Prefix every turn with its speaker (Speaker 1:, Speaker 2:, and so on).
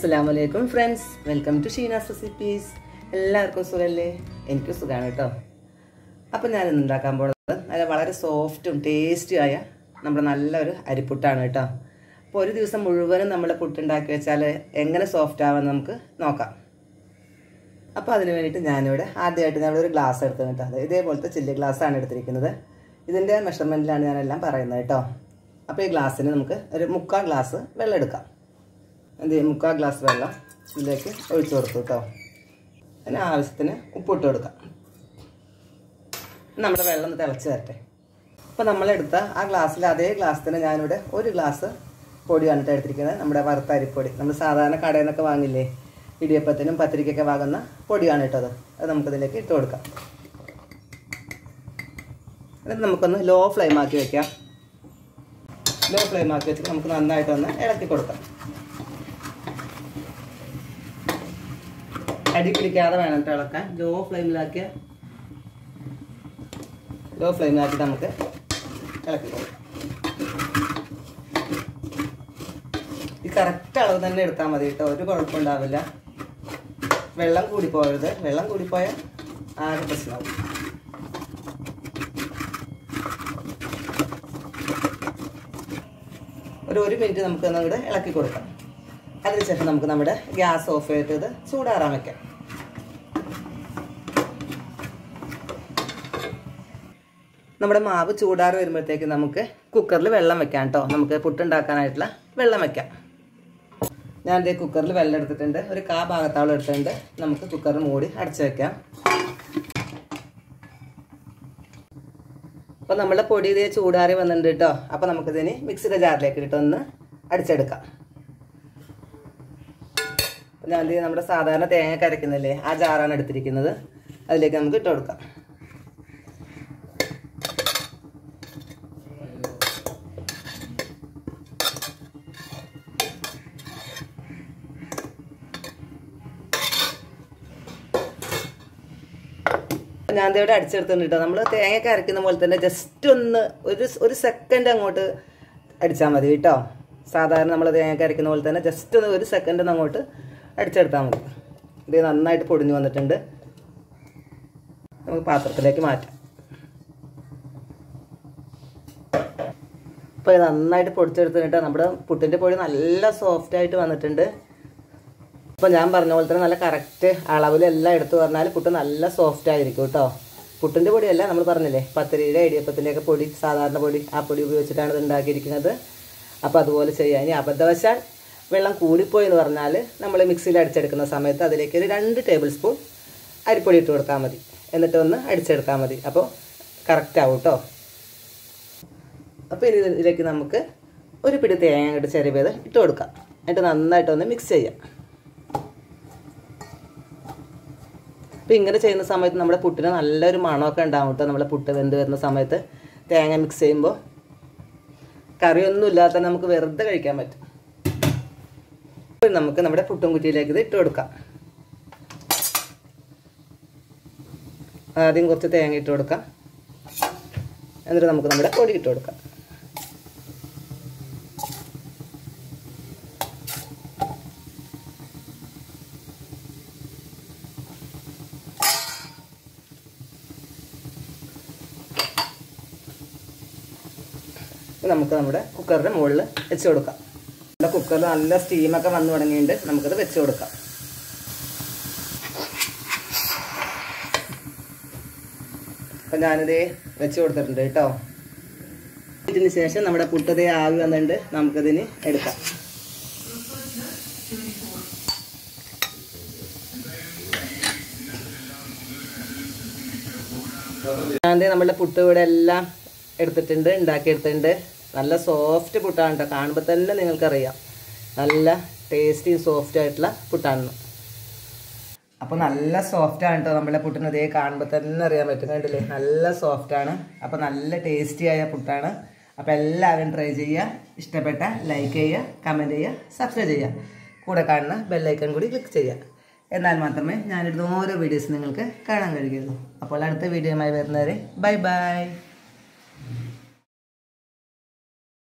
Speaker 1: അസ്സലാമു അലൈക്കും friends welcome to Sheena's recipes എല്ലാവർക്കും സുഖമല്ലേ എനിക്ക് സുഖമാണ് കേട്ടോ അപ്പം ഞാൻ ഇന്ന് ഉണ്ടാക്കാൻ പോകുന്നത് നല്ല വളരെ സോഫ്റ്റും ടേസ്റ്റിയായ നമ്മുടെ നല്ലൊരു അരിപ്പുട്ടാണ് കേട്ടോ അപ്പോൾ ഒരു ദിവസം മുഴുവനും നമ്മൾ പുട്ടുണ്ടാക്കി വെച്ചാൽ എങ്ങനെ സോഫ്റ്റ് ആവാൻ നമുക്ക് നോക്കാം അപ്പോൾ അതിന് വേണ്ടിയിട്ട് ഞാനിവിടെ ആദ്യമായിട്ട് ഞാനിവിടെ ഒരു ഗ്ലാസ് എടുത്തത് കേട്ടോ അത് ഇതേപോലത്തെ ചില്ലി ഗ്ലാസ്സാണ് എടുത്തിരിക്കുന്നത് ഇതിൻ്റെ മെഷർമെൻറ്റിലാണ് ഞാനെല്ലാം പറയുന്നത് കേട്ടോ അപ്പോൾ ഈ ഗ്ലാസ്സിന് നമുക്ക് ഒരു മുക്കാൽ ഗ്ലാസ് വെള്ളം എടുക്കാം എന്ത് ചെയ്യും മുക്കാൽ ഗ്ലാസ് വെള്ളം ഇതിലേക്ക് ഒഴിച്ചു കൊടുത്തു കേട്ടോ അതിന് ആവശ്യത്തിന് ഉപ്പിട്ട് കൊടുക്കാം നമ്മുടെ വെള്ളം ഒന്ന് തിളച്ച് തരട്ടെ അപ്പോൾ നമ്മളെടുത്ത ആ ഗ്ലാസ്സിൽ അതേ ഗ്ലാസ്സിന് ഞാനിവിടെ ഒരു ഗ്ലാസ് പൊടിയാണ് കേട്ടോ എടുത്തിരിക്കുന്നത് നമ്മുടെ വറുത്ത അരിപ്പൊടി നമ്മൾ സാധാരണ കടയിൽ നിന്നൊക്കെ വാങ്ങില്ലേ ഇടിയപ്പത്തിനും പത്തിരിക്കൊക്കെ വാങ്ങുന്ന പൊടിയാണ് കേട്ടത് അത് നമുക്കിതിലേക്ക് ഇട്ട് കൊടുക്കാം എന്നിട്ട് നമുക്കൊന്ന് ലോ ഫ്ലെയിം ആക്കി വെക്കാം ലോ ഫ്ലെയിം ആക്കി വെച്ചിട്ട് നമുക്ക് നന്നായിട്ടൊന്ന് ഇളക്കി കൊടുക്കാം അടി പിടിക്കാതെ വേണം കേട്ടോ ഇളക്കാൻ ലോ ഫ്ലെയിമിലാക്കിയ ലോ ഫ്ലെയിമിലാക്കിയിട്ട് നമുക്ക് ഇളക്കി കൊടുക്കാം ഈ കറക്റ്റ് അളവ് തന്നെ എടുത്താൽ മതി കേട്ടോ ഒരു കുഴപ്പമുണ്ടാവില്ല വെള്ളം കൂടി പോകരുത് വെള്ളം കൂടിപ്പോയാൽ ആകെ പ്രശ്നമാവും ഒരു ഒരു മിനിറ്റ് നമുക്ക് ഇവിടെ ഇളക്കി കൊടുക്കാം അതിനുശേഷം നമുക്ക് നമ്മുടെ ഗ്യാസ് ഓഫ് ചെയ്തിട്ട് ഇത് ചൂടാറാൻ വെക്കാം നമ്മുടെ മാവ് ചൂടാറി വരുമ്പോഴത്തേക്ക് നമുക്ക് കുക്കറിൽ വെള്ളം വെക്കാം കേട്ടോ നമുക്ക് പുട്ടുണ്ടാക്കാനായിട്ടുള്ള വെള്ളം വെക്കാം ഞാൻ ഇതേ കുക്കറിൽ വെള്ളം എടുത്തിട്ടുണ്ട് ഒരു കാ ഭാഗത്താവളം എടുത്തിട്ടുണ്ട് നമുക്ക് കുക്കറിൽ മൂടി അടച്ചു വെക്കാം അപ്പോൾ നമ്മുടെ പൊടി ഇതേ ചൂടാറി വന്നിട്ടുണ്ട് കേട്ടോ അപ്പോൾ നമുക്കിതിന് മിക്സിയുടെ ജാറിലേക്ക് ഇട്ടൊന്ന് അടിച്ചെടുക്കാം ഞാൻ എന്ത് ചെയ്യും നമ്മുടെ സാധാരണ തേങ്ങ കരയ്ക്കുന്നില്ലേ ആ ജാറാണ് എടുത്തിരിക്കുന്നത് അതിലേക്ക് നമുക്ക് ഇട്ട് കൊടുക്കാം ഞാൻ ഇവിടെ അടിച്ചെടുത്തിട്ടുണ്ട് കേട്ടോ നമ്മൾ തേങ്ങയൊക്കെ അരയ്ക്കുന്ന പോലെ തന്നെ ജസ്റ്റ് ഒന്ന് ഒരു ഒരു സെക്കൻഡ് അങ്ങോട്ട് അടിച്ചാൽ മതി കേട്ടോ സാധാരണ നമ്മൾ തേങ്ങയൊക്കെ അരയ്ക്കുന്ന പോലെ തന്നെ ജസ്റ്റ് ഒന്ന് ഒരു സെക്കൻഡ് ഒന്ന് അങ്ങോട്ട് അടിച്ചെടുത്താൽ മതി ഇത് നന്നായിട്ട് പൊടിഞ്ഞു വന്നിട്ടുണ്ട് നമുക്ക് പാത്രത്തിലേക്ക് മാറ്റാം ഇപ്പോൾ ഇത് നന്നായിട്ട് പൊടിച്ചെടുത്തിട്ട് നമ്മുടെ പുട്ടിൻ്റെ പൊടി നല്ല സോഫ്റ്റ് ആയിട്ട് വന്നിട്ടുണ്ട് ഇപ്പോൾ ഞാൻ പറഞ്ഞ പോലെ തന്നെ നല്ല കറക്റ്റ് അളവിലെല്ലാം എടുത്തു പറഞ്ഞാൽ പുട്ട് നല്ല സോഫ്റ്റ് ആയിരിക്കും കേട്ടോ പുട്ടിൻ്റെ പൊടിയല്ല നമ്മൾ പറഞ്ഞില്ലേ പത്തിരിയുടെ ഇടിയപ്പത്തിൻ്റെയൊക്കെ പൊടി സാധാരണ പൊടി ആ പൊടി ഉപയോഗിച്ചിട്ടാണ് ഇത് ഉണ്ടാക്കിയിരിക്കുന്നത് അപ്പോൾ അതുപോലെ ചെയ്യാം ഇനി അബദ്ധവശാൽ വെള്ളം കൂടിപ്പോയി എന്ന് പറഞ്ഞാൽ നമ്മൾ മിക്സിയിൽ അടിച്ചെടുക്കുന്ന സമയത്ത് അതിലേക്ക് ഒരു രണ്ട് ടേബിൾ സ്പൂൺ അരിപ്പൊടി ഇട്ട് കൊടുത്താൽ മതി എന്നിട്ട് ഒന്ന് അടിച്ചെടുത്താൽ മതി അപ്പോൾ കറക്റ്റ് ആവും കേട്ടോ അപ്പോൾ ഇനി ഇതിലേക്ക് നമുക്ക് ഒരു പിടി തേങ്ങ അങ്ങോട്ട് ചെറിയത് ഇട്ട് കൊടുക്കാം എന്നിട്ട് നന്നായിട്ടൊന്ന് മിക്സ് ചെയ്യാം അപ്പോൾ ഇങ്ങനെ ചെയ്യുന്ന സമയത്ത് നമ്മുടെ പുട്ടിന് നല്ലൊരു മണമൊക്കെ ഉണ്ടാവും കേട്ടോ നമ്മുടെ പുട്ട് വെന്ത് വരുന്ന സമയത്ത് തേങ്ങ മിക്സ് ചെയ്യുമ്പോൾ കറിയൊന്നും ഇല്ലാത്ത നമുക്ക് വെറുതെ കഴിക്കാൻ പറ്റും അപ്പോൾ നമുക്ക് നമ്മുടെ പുട്ടും കുറ്റിയിലേക്ക് ഇത് ഇട്ട് കൊടുക്കാം ആദ്യം കുറച്ച് തേങ്ങ ഇട്ട് കൊടുക്കാം എന്നിട്ട് നമുക്ക് നമ്മുടെ പൊടി ഇട്ട് കൊടുക്കാം നമുക്ക് നമ്മുടെ കുക്കറിൻ്റെ മുകളിൽ വെച്ച് കൊടുക്കാം നമ്മുടെ കുക്കറിൽ നല്ല സ്റ്റീമൊക്കെ വന്നു തുടങ്ങിയിട്ട് നമുക്കത് വെച്ച് കൊടുക്കാം അപ്പം ഞാനിത് വെച്ച് കൊടുത്തിട്ടുണ്ട് കേട്ടോ ഇതിന് ശേഷം നമ്മുടെ പുട്ടതേ ആവി വന്നിട്ട് നമുക്കതിന് എടുക്കാം ഞാൻ നമ്മുടെ പുട്ട് ഇവിടെ എല്ലാം എടുത്തിട്ടുണ്ട് ഉണ്ടാക്കിയെടുത്തിട്ടുണ്ട് നല്ല സോഫ്റ്റ് പുട്ടാണ് കേട്ടോ കാണുമ്പോൾ തന്നെ നിങ്ങൾക്കറിയാം നല്ല ടേസ്റ്റി സോഫ്റ്റ് ആയിട്ടുള്ള പുട്ടാണ് അപ്പോൾ നല്ല സോഫ്റ്റ് ആണ് കേട്ടോ നമ്മളെ പുട്ടിന് ഇതേ കാണുമ്പോൾ തന്നെ അറിയാൻ പറ്റും കണ്ടില്ലേ നല്ല സോഫ്റ്റ് ആണ് അപ്പോൾ നല്ല ടേസ്റ്റി ആയ പുട്ടാണ് അപ്പോൾ എല്ലാവരും ട്രൈ ചെയ്യുക ഇഷ്ടപ്പെട്ട ലൈക്ക് ചെയ്യുക കമൻറ്റ് ചെയ്യുക സബ്സ്ക്രൈബ് ചെയ്യുക കൂടെ കാണുന്ന ബെല്ലൈക്കൺ കൂടി ക്ലിക്ക് ചെയ്യുക എന്നാൽ മാത്രമേ ഞാനിടുന്ന ഓരോ വീഡിയോസ് നിങ്ങൾക്ക് കാണാൻ കഴിയുള്ളൂ അപ്പോൾ അടുത്ത വീഡിയോയുമായി വരുന്നവരെ ബൈ ബൈ